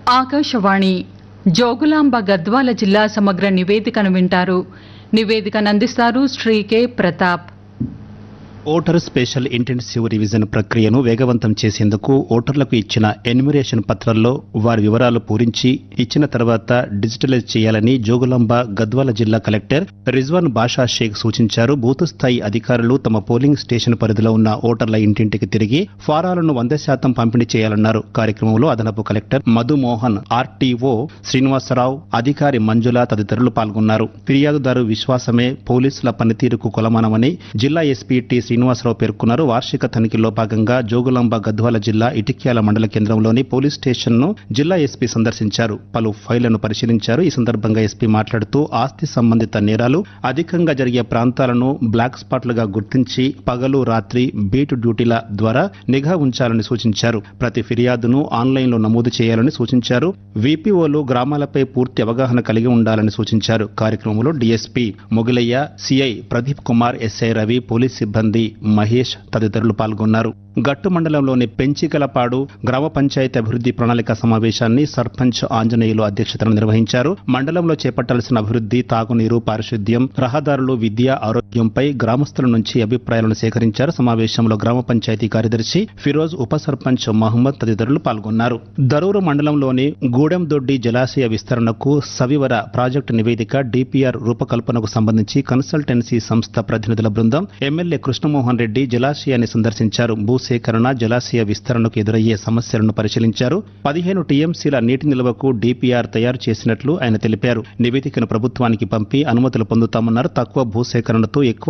ఆకాశవాణి జోగులాంబ గద్వాల జిల్లా సమగ్ర నివేదికను వింటారు నివేదికను అందిస్తారు Shri K Pratap voter special intensive revision ప్రక్రియను వేగవంతం చేసేందుకు ఓటర్లకు ఇచ్చిన ఎన్యుమరేషన్ పత్రాల్లో వారి వివరాలు పూరించి ఇచ్చిన తర్వాత డిజిటలైజ్ చేయాలని జోగులాంబ గద్వాల జిల్లా కలెక్టర్ రిజ్వాన్ బాషా షేక్ సూచించారు బూత్ స్థాయి అధికారులు తమ పోలింగ్ స్టేషన్ పరిధిలో ఉన్న ఓటర్ల ఇంటింటికి తిరిగి ఫారాలను వంద శాతం పంపిణీ చేయాలన్నారు కార్యక్రమంలో అదనపు కలెక్టర్ మధుమోహన్ ఆర్టీఓ శ్రీనివాసరావు అధికారి మంజుల తదితరులు పాల్గొన్నారు ఫిర్యాదుదారు విశ్వాసమే పోలీసుల పనితీరుకు కొలమానమని జిల్లా ఎస్పీ టి శ్రీనివాసరావు పేర్కొన్నారు వార్షిక తనిఖీలో భాగంగా జోగులాంబ గద్వాల జిల్లా ఇటిక్యాల మండల కేంద్రంలోని పోలీస్ స్టేషన్ ను జిల్లా ఎస్పీ సందర్శించారు పలు ఫైళ్లను పరిశీలించారు ఈ సందర్భంగా ఎస్పీ మాట్లాడుతూ ఆస్తి సంబంధిత నేరాలు అధికంగా జరిగే ప్రాంతాలను బ్లాక్ స్పాట్లుగా గుర్తించి పగలు రాత్రి బీట్ డ్యూటీల ద్వారా నిఘా ఉంచాలని సూచించారు ప్రతి ఫిర్యాదును ఆన్లైన్లో నమోదు చేయాలని సూచించారు విపిఓలు గ్రామాలపై పూర్తి అవగాహన కలిగి ఉండాలని సూచించారు కార్యక్రమంలో DSP Mogilayya CI Pradeep Kumar SI Ravi police సిబ్బంది మహేష్ తదితరులు పాల్గొన్నారు గట్టు మండలంలోని పెంచికలపాడు గ్రామ పంచాయతీ అభివృద్ధి ప్రణాళిక సమావేశాన్ని సర్పంచ్ ఆంజనేయులు అధ్యక్షతన నిర్వహించారు మండలంలో చేపట్టాల్సిన అభివృద్ధి తాగునీరు పారిశుద్ధ్యం రహదారులు విద్య ఆరోగ్యంపై గ్రామస్తుల నుంచి అభిప్రాయాలను సేకరించారు సమావేశంలో గ్రామ పంచాయతీ కార్యదర్శి ఫిరోజ్ ఉప సర్పంచ్ మహమ్మద్ తదితరులు పాల్గొన్నారు దరూరు మండలంలోని గూడెందొడ్డి జలాశయ విస్తరణకు సవివర ప్రాజెక్టు నివేదిక డిపిఆర్ రూపకల్పనకు సంబంధించి కన్సల్టెన్సీ సంస్థ ప్రతినిధుల బృందం ఎమ్మెల్యే కృష్ణమోహన్ రెడ్డి జలాశయాన్ని సందర్శించారు భూసేకరణ జలాశయ విస్తరణకు ఎదురయ్యే సమస్యలను పరిశీలించారు పదిహేను టీఎంసీల నీటి నిల్వకు డిపిఆర్ తయారు చేసినట్లు ఆయన తెలిపారు నివేదికను ప్రభుత్వానికి పంపి అనుమతులు పొందుతామన్నారు తక్కువ భూసేకరణతో ఎక్కువ